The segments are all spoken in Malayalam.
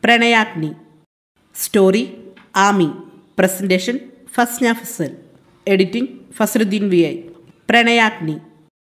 പ്രണയാഗ്നി story Ami presentation Fasna Fasal editing Fasaruddeen V I Pranayagni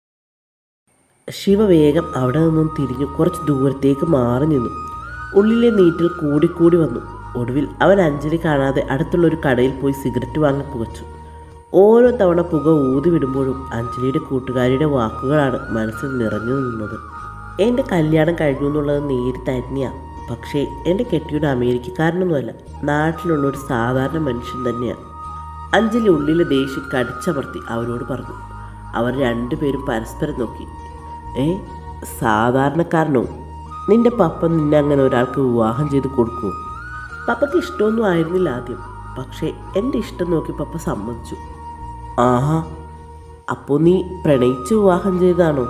Shiva വേഗം അവിടെ നിന്നും തിരിഞ്ഞു കുറച്ച് ദൂരത്തേക്ക് മാറി നിന്നു ഉള്ളിലെ നീറ്റിൽ കൂടിക്കൂടി വന്നു ഒടുവിൽ അവൻ അഞ്ജലി കാണാതെ അടുത്തുള്ള ഒരു കടയിൽ പോയി സിഗരറ്റ് വാങ്ങി പുകച്ചു ഓരോ തവണ പുക ഊതി വിടുമ്പോഴും അഞ്ജലിയുടെ കൂട്ടുകാരിയുടെ വാക്കുകളാണ് മനസ്സിൽ നിറഞ്ഞു നിന്നത് എൻ്റെ കല്യാണം കഴിഞ്ഞു എന്നുള്ളത് നേരി തന്നെയാണ് പക്ഷേ എൻ്റെ കെട്ടിയുടെ അമേരിക്കക്കാരനൊന്നുമല്ല നാട്ടിലുള്ള ഒരു സാധാരണ മനുഷ്യൻ തന്നെയാണ് അഞ്ജലി ഉള്ളിലെ ദേഷ്യം കടിച്ചമർത്തി അവരോട് പറഞ്ഞു അവർ രണ്ടുപേരും പരസ്പരം നോക്കി ഏ സാധാരണക്കാരനോ നിന്റെ പപ്പ നിന്നെ അങ്ങനെ ഒരാൾക്ക് വിവാഹം ചെയ്ത് കൊടുക്കുമോ പപ്പയ്ക്ക് ഇഷ്ടമൊന്നും ആയിരുന്നില്ല ആദ്യം പക്ഷേ എൻ്റെ ഇഷ്ടം നോക്കി പപ്പ സമ്മതിച്ചു ആഹാ അപ്പോൾ നീ പ്രണയിച്ച് വിവാഹം ചെയ്താണോ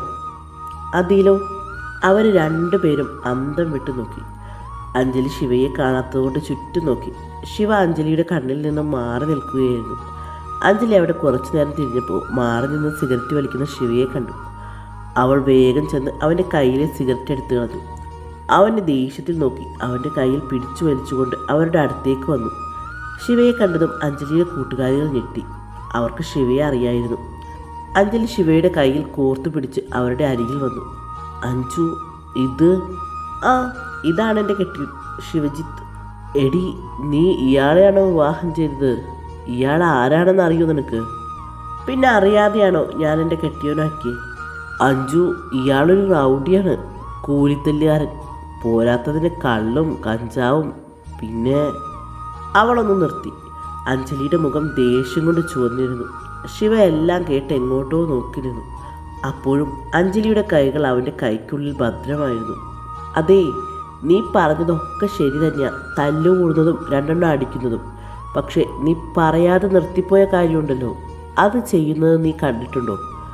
അതിലോ അവർ രണ്ടുപേരും അന്തം വിട്ടു നോക്കി അഞ്ജലി ശിവയെ കാണാത്തതുകൊണ്ട് ചുറ്റും നോക്കി ശിവ അഞ്ജലിയുടെ കണ്ണിൽ നിന്നും മാറി നിൽക്കുകയായിരുന്നു അഞ്ജലി അവിടെ കുറച്ചു നേരം തിരിഞ്ഞപ്പോൾ മാറി നിന്ന് സിഗരറ്റ് വലിക്കുന്ന ശിവയെ കണ്ടു അവൾ വേഗം ചെന്ന് അവൻ്റെ കയ്യിലെ സിഗരറ്റ് എടുത്തു കളഞ്ഞു അവൻ്റെ ദേഷ്യത്തിൽ നോക്കി അവൻ്റെ കയ്യിൽ പിടിച്ചു വലിച്ചുകൊണ്ട് അവരുടെ അടുത്തേക്ക് വന്നു ശിവയെ കണ്ടതും അഞ്ജലിയുടെ കൂട്ടുകാരികൾ ഞെട്ടി അവർക്ക് ശിവയെ അറിയായിരുന്നു അഞ്ജലി ശിവയുടെ കയ്യിൽ കോർത്തു പിടിച്ച് അവരുടെ അരികിൽ വന്നു അഞ്ജു ഇത് ആ ഇതാണ് എൻ്റെ കെട്ടി ശിവജിത്ത് എടി നീ ഇയാളെയാണോ വിവാഹം ചെയ്തത് ഇയാൾ ആരാണെന്ന് അറിയോ നിനക്ക് പിന്നെ അറിയാതെയാണോ ഞാൻ എൻ്റെ കെട്ടിയവനാക്കി അഞ്ജു ഇയാളൊരു റൗഡിയാണ് കൂലിത്തല്ലുകാരൻ പോരാത്തതിന് കള്ളും കഞ്ചാവും പിന്നെ അവളൊന്ന് നിർത്തി അഞ്ജലിയുടെ മുഖം ദേഷ്യം കൊണ്ട് ചുവന്നിരുന്നു ശിവ എല്ലാം കേട്ട് എങ്ങോട്ടോ നോക്കി നിന്നു അപ്പോഴും അഞ്ജലിയുടെ കൈകൾ അവൻ്റെ കൈക്കുള്ളിൽ ഭദ്രമായിരുന്നു അതേ നീ പറഞ്ഞതൊക്കെ ശരി തന്നെയാ തല്ലു കൂടുന്നതും രണ്ടെണ്ണം അടിക്കുന്നതും പക്ഷെ നീ പറയാതെ നിർത്തിപ്പോയ കാര്യമുണ്ടല്ലോ അത് ചെയ്യുന്നത് നീ കണ്ടിട്ടുണ്ടോ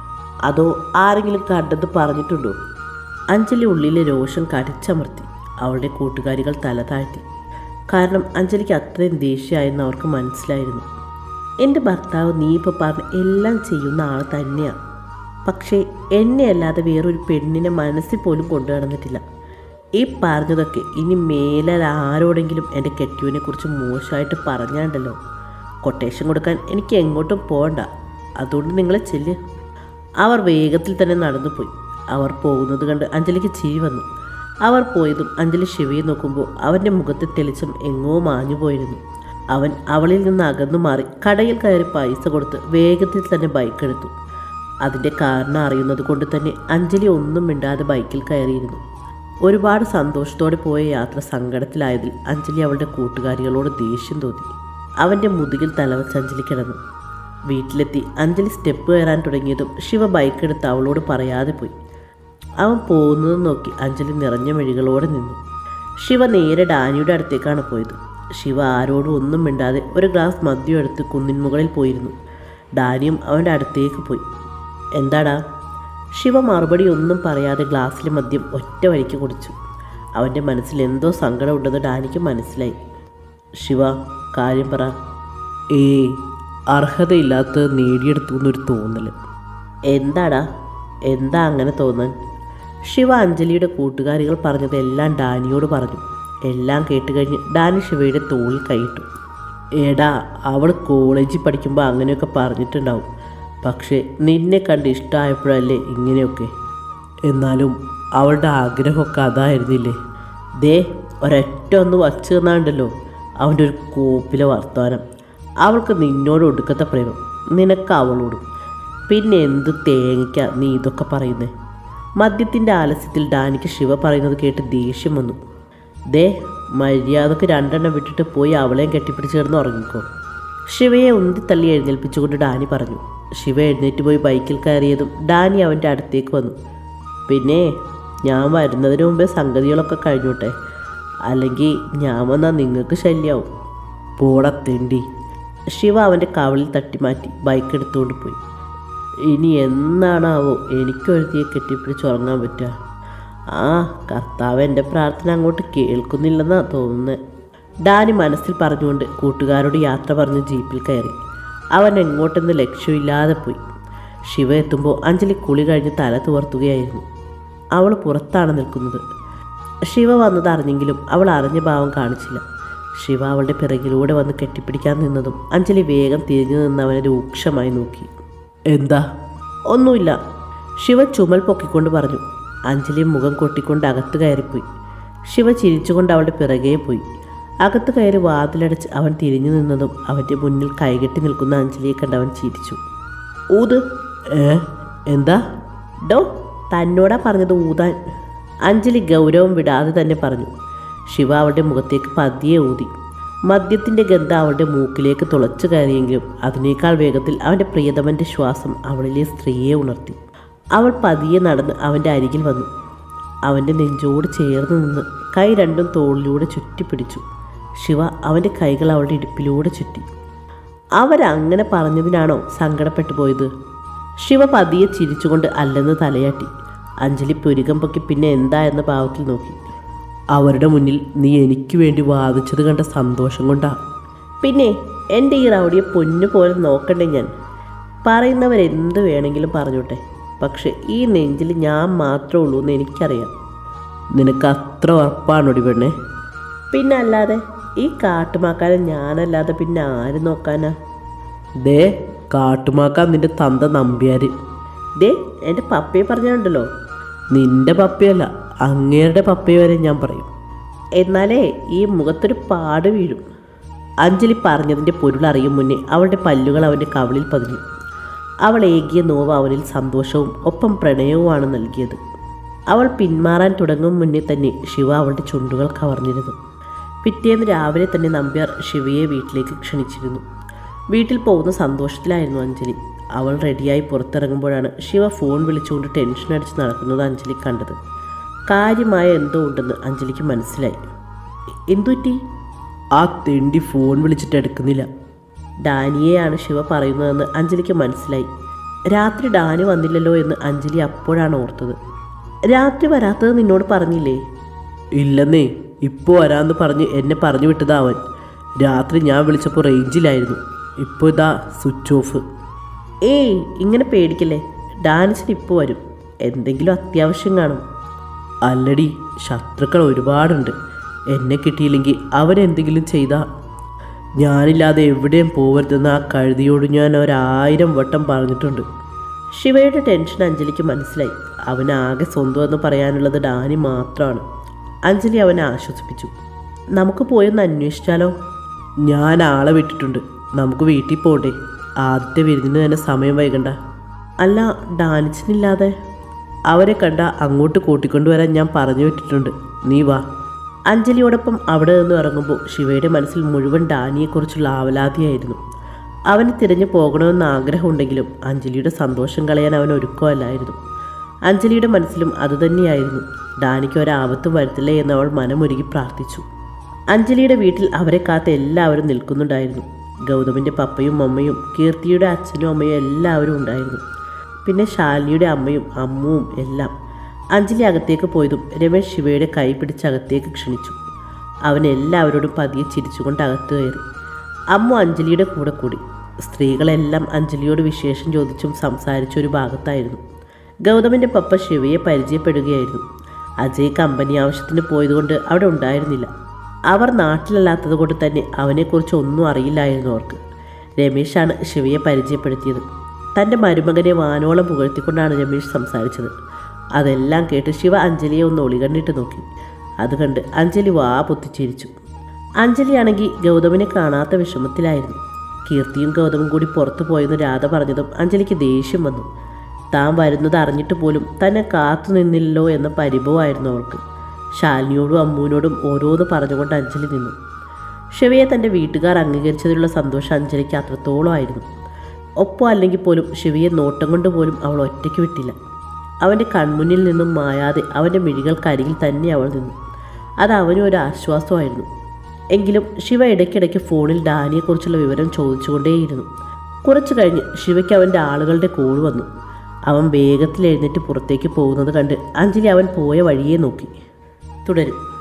അതോ ആരെങ്കിലും കണ്ടത് പറഞ്ഞിട്ടുണ്ടോ അഞ്ജലി ഉള്ളിലെ രോഷം കടിച്ചമർത്തി അവളുടെ കൂട്ടുകാരികൾ തല താഴ്ത്തി കാരണം അഞ്ജലിക്ക് അത്രയും ദേഷ്യമായെന്ന് അവർക്ക് മനസ്സിലായിരുന്നു എൻ്റെ ഭർത്താവ് നീ ഇപ്പോൾ പറഞ്ഞ എല്ലാം ചെയ്യുന്ന ആൾ തന്നെയാണ് പക്ഷേ എന്നെ അല്ലാതെ വേറൊരു പെണ്ണിനെ മനസ്സിൽ പോലും കൊണ്ടു നടന്നിട്ടില്ല ഈ പറഞ്ഞതൊക്കെ ഇനി മേലാൽ ആരോടെങ്കിലും എൻ്റെ കെട്ടിയവനെ കുറിച്ച് മോശമായിട്ട് പറഞ്ഞാണ്ടല്ലോ കൊട്ടേഷൻ കൊടുക്കാൻ എനിക്ക് എങ്ങോട്ടും പോകണ്ട അതുകൊണ്ട് നിങ്ങൾ ചെല്ല് അവർ വേഗത്തിൽ തന്നെ നടന്നുപോയി അവർ പോകുന്നത് കണ്ട് അഞ്ജലിക്ക് ചിരി വന്നു അവർ പോയതും അഞ്ജലി ശിവയെ നോക്കുമ്പോൾ അവൻ്റെ മുഖത്തെ തെളിച്ചം എങ്ങോ മാഞ്ഞു പോയിരുന്നു അവൻ അവളിൽ നിന്ന് അകന്നു മാറി കടയിൽ കയറി പൈസ കൊടുത്ത് വേഗത്തിൽ തന്നെ ബൈക്ക് എടുത്തു അതിൻ്റെ കാരണം അറിയുന്നത് കൊണ്ട് തന്നെ അഞ്ജലി ഒന്നും മിണ്ടാതെ ബൈക്കിൽ കയറിയിരുന്നു ഒരുപാട് സന്തോഷത്തോടെ പോയ യാത്ര സങ്കടത്തിലായതിൽ അഞ്ജലി അവളുടെ കൂട്ടുകാരികളോട് ദേഷ്യം തോന്നി അവൻ്റെ മുതുകിൽ തലവച്ച് അഞ്ജലി കിടന്നു വീട്ടിലെത്തി അഞ്ജലി സ്റ്റെപ്പ് കയറാൻ തുടങ്ങിയതും ശിവ ബൈക്ക് എടുത്ത് അവളോട് പറയാതെ പോയി അവൻ പോകുന്നത് നോക്കി അഞ്ജലി നിറഞ്ഞ മെഴികളോടെ നിന്നു ശിവ നേരെ ഡാനിയുടെ അടുത്തേക്കാണ് പോയത് ശിവ ആരോടും ഒന്നും മിണ്ടാതെ ഒരു ഗ്ലാസ് മദ്യം എടുത്ത് കുന്നിൻ മുകളിൽ പോയിരുന്നു ഡാനിയും അവൻ്റെ അടുത്തേക്ക് പോയി എന്താടാ ശിവ മറുപടി ഒന്നും പറയാതെ ഗ്ലാസ്സിലെ മദ്യം ഒറ്റ വഴിക്ക് കുടിച്ചു അവൻ്റെ മനസ്സിൽ എന്തോ സങ്കടമുണ്ടെന്ന് ഡാനിക്ക് മനസ്സിലായി ശിവ കാര്യം പറ ഏയ് അർഹതയില്ലാത്തത് നേടിയെടുത്തു എന്നൊരു തോന്നൽ എന്താടാ എന്താ അങ്ങനെ തോന്നാൻ ശിവ അഞ്ജലിയുടെ കൂട്ടുകാരികൾ പറഞ്ഞതെല്ലാം ഡാനിയോട് പറഞ്ഞു എല്ലാം കേട്ട് കഴിഞ്ഞ് ഡാനി ശിവയുടെ തോളിൽ കൈയിട്ടു എടാ അവൾ കോളേജിൽ പഠിക്കുമ്പോൾ അങ്ങനെയൊക്കെ പറഞ്ഞിട്ടുണ്ടാവും പക്ഷേ നിന്നെ കണ്ട് ഇഷ്ടമായപ്പോഴല്ലേ ഇങ്ങനെയൊക്കെ എന്നാലും അവളുടെ ആഗ്രഹമൊക്കെ അതായിരുന്നില്ലേ ദേ ഒരൊറ്റ ഒന്ന് വച്ചു തന്നാണ്ടല്ലോ അവൻ്റെ ഒരു കോപ്പിലെ വർത്തമാനം അവൾക്ക് നിന്നോട് ഒടുക്കത്തെ പ്രേമം നിനക്ക് അവളോടും പിന്നെ എന്ത് തേങ്ങയ്ക്ക നീ ഇതൊക്കെ പറയുന്നേ മദ്യത്തിൻ്റെ ആലസ്യത്തിൽ ഡാനിക്ക് ശിവ പറയുന്നത് കേട്ട് ദേഷ്യം വന്നു ദേ മര്യാദക്ക് രണ്ടെണ്ണം വിട്ടിട്ട് പോയി അവളെയും കെട്ടിപ്പിടിച്ച് കിടന്ന് ഉറങ്ങിക്കോ ശിവയെ ഉന്തിത്തള്ളി എഴുന്നേൽപ്പിച്ചുകൊണ്ട് ഡാനി പറഞ്ഞു ശിവ എഴുന്നേറ്റ് പോയി ബൈക്കിൽ കയറിയതും ഡാനി അവൻ്റെ അടുത്തേക്ക് വന്നു പിന്നെ ഞാൻ വരുന്നതിന് മുമ്പേ സംഗതികളൊക്കെ കഴിഞ്ഞോട്ടെ അല്ലെങ്കിൽ ഞാൻ വന്നാൽ നിങ്ങൾക്ക് ശല്യാവും പോടത്തേണ്ടി ശിവ അവൻ്റെ കവളിൽ തട്ടി മാറ്റി ബൈക്ക് എടുത്തുകൊണ്ട് പോയി ഇനി എന്നാണാവോ എനിക്കൊരുത്തിയെ കെട്ടിപ്പിടിച്ച് ഉറങ്ങാൻ പറ്റുക ആ കർത്താവ് എൻ്റെ പ്രാർത്ഥന അങ്ങോട്ട് കേൾക്കുന്നില്ലെന്നാണ് തോന്നുന്നത് ഡാനി മനസ്സിൽ പറഞ്ഞുകൊണ്ട് കൂട്ടുകാരോട് യാത്ര പറഞ്ഞ് ജീപ്പിൽ കയറി അവൻ എങ്ങോട്ടെന്ന് ലക്ഷ്യമില്ലാതെ പോയി ശിവ എത്തുമ്പോൾ അഞ്ജലി കുളി കഴിഞ്ഞ് തല തുവർത്തുകയായിരുന്നു അവൾ പുറത്താണ് നിൽക്കുന്നത് ശിവ വന്നത് അറിഞ്ഞെങ്കിലും അവൾ അറിഞ്ഞ ഭാവം കാണിച്ചില്ല ശിവ അവളുടെ പിറകിലൂടെ വന്ന് കെട്ടിപ്പിടിക്കാൻ നിന്നതും അഞ്ജലി വേഗം തിരിഞ്ഞു നിന്ന് അവനെ രൂക്ഷമായി നോക്കി എന്താ ഒന്നുമില്ല ശിവ ചുമൽ പൊക്കിക്കൊണ്ട് പറഞ്ഞു അഞ്ജലി മുഖം കൊട്ടിക്കൊണ്ട് അകത്ത് കയറിപ്പോയി ശിവ ചിരിച്ചുകൊണ്ട് അവളുടെ പിറകെ പോയി അകത്ത് കയറി വാതിലടച്ച് അവൻ തിരിഞ്ഞു നിന്നതും അവൻ്റെ മുന്നിൽ കൈകെട്ടി നിൽക്കുന്ന അഞ്ജലിയെ കണ്ട് അവൻ ചിരിച്ചു ഊത് ഏ എന്താ ഡോ തന്നോടാ പറഞ്ഞത് ഊതാൻ അഞ്ജലി ഗൗരവം വിടാതെ തന്നെ പറഞ്ഞു ശിവ അവളുടെ മുഖത്തേക്ക് പതിയെ ഊതി മദ്യത്തിൻ്റെ ഗന്ധം അവളുടെ മൂക്കിലേക്ക് തുളച്ചു കയറിയെങ്കിലും അതിനേക്കാൾ വേഗത്തിൽ അവൻ്റെ പ്രിയതമൻ്റെ ശ്വാസം അവളിലെ സ്ത്രീയെ ഉണർത്തി അവൾ പതിയെ നടന്ന് അവൻ്റെ അരികിൽ വന്നു അവൻ്റെ നെഞ്ചോട് ചേർന്ന് നിന്ന് കൈ രണ്ടും തോളിലൂടെ ചുറ്റിപ്പിടിച്ചു ശിവ അവൻ്റെ കൈകൾ അവളുടെ ഇടുപ്പിലൂടെ ചുറ്റി അവരങ്ങനെ പറഞ്ഞതിനാണോ സങ്കടപ്പെട്ടു പോയത് ശിവ പതിയെ ചിരിച്ചുകൊണ്ട് അല്ലെന്ന് തലയാട്ടി അഞ്ജലി പുരുകം പൊക്കി പിന്നെ എന്താ എന്ന ഭാവത്തിൽ നോക്കി അവരുടെ മുന്നിൽ നീ എനിക്ക് വേണ്ടി വാദിച്ചത് കണ്ട സന്തോഷം കൊണ്ടാ പിന്നെ എൻ്റെ ഈ റൗഡിയെ പൊന്നു പോലെ നോക്കണ്ടേ ഞാൻ പറയുന്നവരെന്ത് വേണമെങ്കിലും പറഞ്ഞോട്ടെ പക്ഷെ ഈ നെഞ്ചിൽ ഞാൻ മാത്രമേ ഉള്ളൂ എന്ന് എനിക്കറിയാം നിനക്ക് അത്ര ഉറപ്പാണോടി പെണ്ണേ പിന്നെ അല്ലാതെ ഈ കാട്ടുമാക്കാരൻ ഞാനല്ലാതെ പിന്നെ ആര് നോക്കാനാ ദേ കാട്ടുമാക്കാൻ നിന്റെ തന്ത നമ്പ്യാര് ദേ എൻ്റെ പപ്പയെ പറഞ്ഞുണ്ടല്ലോ നിന്റെ പപ്പയല്ല അങ്ങേരുടെ പപ്പയെ വരെ ഞാൻ പറയും എന്നാലേ ഈ മുഖത്തൊരു പാട് വീഴും അഞ്ജലി പറഞ്ഞതിൻ്റെ പൊരുൾ അറിയും മുന്നേ അവളുടെ പല്ലുകൾ അവൻ്റെ കവിളിൽ പതിഞ്ഞു അവൾ ഏകിയ നോവ് അവനിൽ സന്തോഷവും ഒപ്പം പ്രണയവുമാണ് നൽകിയത് അവൾ പിന്മാറാൻ തുടങ്ങും മുന്നേ തന്നെ ശിവ അവളുടെ ചുണ്ടുകൾ കവർന്നിരുന്നു പിറ്റേന്ന് രാവിലെ തന്നെ നമ്പ്യാർ ശിവയെ വീട്ടിലേക്ക് ക്ഷണിച്ചിരുന്നു വീട്ടിൽ പോകുന്ന സന്തോഷത്തിലായിരുന്നു അഞ്ജലി അവൾ റെഡിയായി പുറത്തിറങ്ങുമ്പോഴാണ് ശിവ ഫോൺ വിളിച്ചുകൊണ്ട് ടെൻഷൻ അടിച്ച് നടക്കുന്നത് അഞ്ജലി കണ്ടത് കാര്യമായ എന്തോ ഉണ്ടെന്ന് അഞ്ജലിക്ക് മനസ്സിലായി എന്തുപറ്റി ആ തെണ്ടി ഫോൺ വിളിച്ചിട്ട് എടുക്കുന്നില്ല ഡാനിയെയാണ് ശിവ പറയുന്നതെന്ന് അഞ്ജലിക്ക് മനസ്സിലായി രാത്രി ഡാനി വന്നില്ലല്ലോ എന്ന് അഞ്ജലി അപ്പോഴാണ് ഓർത്തത് രാത്രി വരാത്തത് നിന്നോട് പറഞ്ഞില്ലേ ഇല്ലെന്നേ ഇപ്പോൾ വരാമെന്ന് പറഞ്ഞ് എന്നെ പറഞ്ഞു വിട്ടതാ അവൻ രാത്രി ഞാൻ വിളിച്ചപ്പോൾ റേഞ്ചിലായിരുന്നു ഇപ്പോൾ ഇതാ സ്വിച്ച് ഓഫ് ഏയ് ഇങ്ങനെ പേടിക്കല്ലേ ഡാൻസിന് ഇപ്പോൾ വരും എന്തെങ്കിലും അത്യാവശ്യം കാണും അല്ലടി ശത്രുക്കൾ ഒരുപാടുണ്ട് എന്നെ കിട്ടിയില്ലെങ്കിൽ അവരെന്തെങ്കിലും ചെയ്താ ഞാനില്ലാതെ എവിടെയും പോവരുതെന്ന് ആ കഴുതിയോട് ഞാൻ ഒരായിരം വട്ടം പറഞ്ഞിട്ടുണ്ട് ശിവയുടെ ടെൻഷൻ അഞ്ജലിക്ക് മനസ്സിലായി അവനാകെ സ്വന്തമെന്ന് പറയാനുള്ളത് ഡാനി മാത്രമാണ് അഞ്ജലി അവനെ ആശ്വസിപ്പിച്ചു നമുക്ക് പോയൊന്ന് അന്വേഷിച്ചാലോ ഞാൻ ആളെ വിട്ടിട്ടുണ്ട് നമുക്ക് വീട്ടിൽ പോകണ്ടേ ആദ്യത്തെ വിരുന്നിന് തന്നെ സമയം വൈകണ്ട അല്ല ഡാനിച്ചിനില്ലാതെ അവരെ കണ്ട അങ്ങോട്ട് കൂട്ടിക്കൊണ്ടുവരാൻ ഞാൻ പറഞ്ഞു വിട്ടിട്ടുണ്ട് നീ വാ അഞ്ജലിയോടൊപ്പം അവിടെ നിന്ന് ഇറങ്ങുമ്പോൾ ശിവയുടെ മനസ്സിൽ മുഴുവൻ ഡാനിയെക്കുറിച്ചുള്ള ആവലാതിയായിരുന്നു അവന് തിരഞ്ഞു പോകണമെന്ന് ആഗ്രഹമുണ്ടെങ്കിലും അഞ്ജലിയുടെ സന്തോഷം കളയാൻ അവൻ ഒരുക്കമല്ലായിരുന്നു അഞ്ജലിയുടെ മനസ്സിലും അതുതന്നെയായിരുന്നു ഡാനിക്ക് ഒരാപത്തും വരുത്തില്ല എന്ന് അവൾ മനമൊരുകി പ്രാർത്ഥിച്ചു അഞ്ജലിയുടെ വീട്ടിൽ അവരെ കാത്ത് എല്ലാവരും നിൽക്കുന്നുണ്ടായിരുന്നു ഗൗതമിൻ്റെ പപ്പയും അമ്മയും കീർത്തിയുടെ അച്ഛനും അമ്മയും എല്ലാവരും ഉണ്ടായിരുന്നു പിന്നെ ശാലിനിയുടെ അമ്മയും അമ്മുവും എല്ലാം അഞ്ജലി അകത്തേക്ക് പോയതും രമേശ് ശിവയുടെ കൈ പിടിച്ച് അകത്തേക്ക് ക്ഷണിച്ചു അവൻ എല്ലാവരോടും പതിയെ ചിരിച്ചുകൊണ്ട് അകത്ത് കയറി അമ്മു അഞ്ജലിയുടെ കൂടെ കൂടി സ്ത്രീകളെല്ലാം അഞ്ജലിയോട് വിശേഷം ചോദിച്ചും സംസാരിച്ച ഒരു ഭാഗത്തായിരുന്നു ഗൗതമിൻ്റെ പപ്പ ശിവയെ പരിചയപ്പെടുകയായിരുന്നു അജയ് കമ്പനി ആവശ്യത്തിന് പോയതുകൊണ്ട് അവിടെ ഉണ്ടായിരുന്നില്ല അവർ നാട്ടിലല്ലാത്തത് കൊണ്ട് തന്നെ അവനെക്കുറിച്ച് ഒന്നും അറിയില്ലായിരുന്നു അവർക്ക് രമേശാണ് ശിവയെ പരിചയപ്പെടുത്തിയത് തൻ്റെ മരുമകനെ വാനോളം പുകഴ്ത്തിക്കൊണ്ടാണ് രമേശ് സംസാരിച്ചത് അതെല്ലാം കേട്ട് ശിവ അഞ്ജലിയെ ഒന്ന് ഒളികണ്ണിട്ട് നോക്കി അത് കണ്ട് അഞ്ജലി വാ പൊത്തിച്ചിരിച്ചു അഞ്ജലിയാണെങ്കിൽ ഗൗതമിനെ കാണാത്ത വിഷമത്തിലായിരുന്നു കീർത്തിയും ഗൗതമും കൂടി പുറത്തു പോയെന്ന് രാധ പറഞ്ഞതും അഞ്ജലിക്ക് ദേഷ്യം വന്നു താൻ വരുന്നത് അറിഞ്ഞിട്ട് പോലും തന്നെ കാത്തു നിന്നില്ലല്ലോ എന്ന പരിഭവമായിരുന്നു അവൾക്ക് ശാലിനിയോടും അമ്മൂനോടും ഓരോന്ന് പറഞ്ഞുകൊണ്ട് അഞ്ജലി നിന്നു ശിവയെ തൻ്റെ വീട്ടുകാർ അംഗീകരിച്ചതിലുള്ള സന്തോഷം അഞ്ജലിക്ക് അത്രത്തോളമായിരുന്നു ഒപ്പം അല്ലെങ്കിൽ പോലും ശിവയെ നോട്ടം കൊണ്ട് പോലും അവൾ ഒറ്റയ്ക്ക് വിട്ടില്ല അവൻ്റെ കൺമുന്നിൽ നിന്നും മായാതെ അവൻ്റെ മിഴികൾക്കരികിൽ തന്നെ അവൾ നിന്നു അത് അവനും ഒരു ആശ്വാസമായിരുന്നു എങ്കിലും ശിവ ഇടയ്ക്കിടയ്ക്ക് ഫോണിൽ ഡാനിയെക്കുറിച്ചുള്ള വിവരം ചോദിച്ചുകൊണ്ടേയിരുന്നു കുറച്ചു കഴിഞ്ഞ് ശിവയ്ക്ക് അവൻ്റെ ആളുകളുടെ കോൾ വന്നു അവൻ വേഗത്തിൽ എഴുന്നേറ്റ് പുറത്തേക്ക് പോകുന്നത് കണ്ട് അഞ്ജലി അവൻ പോയ വഴിയെ നോക്കി തുടരും